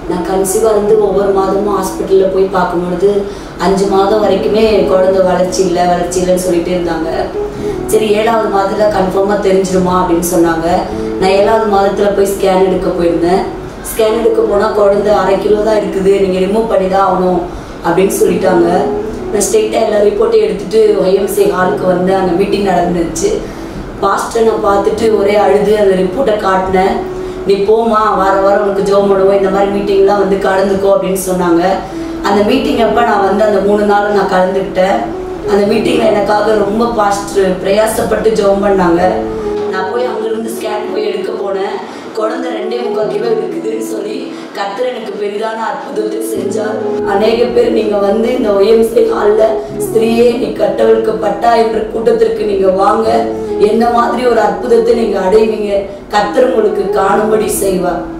நான் கன்சீவாக இருந்து ஒவ்வொரு மாதமும் ஹாஸ்பிட்டலில் போய் பார்க்கும்பொழுது அஞ்சு மாதம் வரைக்குமே குழந்தை வளர்ச்சி இல்லை வளர்ச்சி இல்லைன்னு சொல்லிட்டு இருந்தாங்க சரி ஏழாவது மாதத்தில் கன்ஃபார்மாக தெரிஞ்சிருமா அப்படின்னு சொன்னாங்க நான் ஏழாவது மாதத்தில் போய் ஸ்கேன் எடுக்க போயிருந்தேன் ஸ்கேன் எடுக்க போனால் குழந்தை அரை கிலோ தான் இருக்குது நீங்கள் ரிமூவ் பண்ணி தான் ஆகணும் அப்படின்னு சொல்லிட்டாங்க நான் ஸ்ட்ரெயிட்டாக எல்லா ரிப்போர்ட்டையும் எடுத்துகிட்டு ஒய்எம்சி ஹாலுக்கு வந்தேன் அங்கே மீட்டிங் நடந்துச்சு பாஸ்டரை நான் பார்த்துட்டு ஒரே அழுது அந்த ரிப்போர்ட்டை காட்டினேன் நீ போமா வார வாரம் உனக்கு ஜோம் போடுவோம் இந்த மாதிரி மீட்டிங்லாம் வந்து கலந்துக்கோ அப்படின்னு சொன்னாங்க அந்த மீட்டிங் அப்போ நான் வந்து அந்த மூணு நாள் நான் கலந்துக்கிட்டேன் அந்த மீட்டிங்கில் எனக்காக ரொம்ப பாஸ்டர் பிரயாசப்பட்டு ஜோம் பண்ணாங்க நான் போய் அங்கேருந்து ஸ்கேன் போய் எடுக்க போனேன் குழந்தை ரெண்டே முக்கால் கிலோ இருக்குதுன்னு சொல்லி கர்த்தர் எனக்கு பெரிதான அற்புதத்தை செஞ்சார் அநேக பேர் நீங்க வந்து இந்த ஒய்எம்சி ஹாலில் ஸ்திரீயே நீ கட்டவிழ்க்கப்பட்டா என்ற கூட்டத்திற்கு நீங்க வாங்க என்ன மாதிரி ஒரு அற்புதத்தை நீங்க அடைவீங்க கர்த்தர் உங்களுக்கு காணும்படி செய்வார்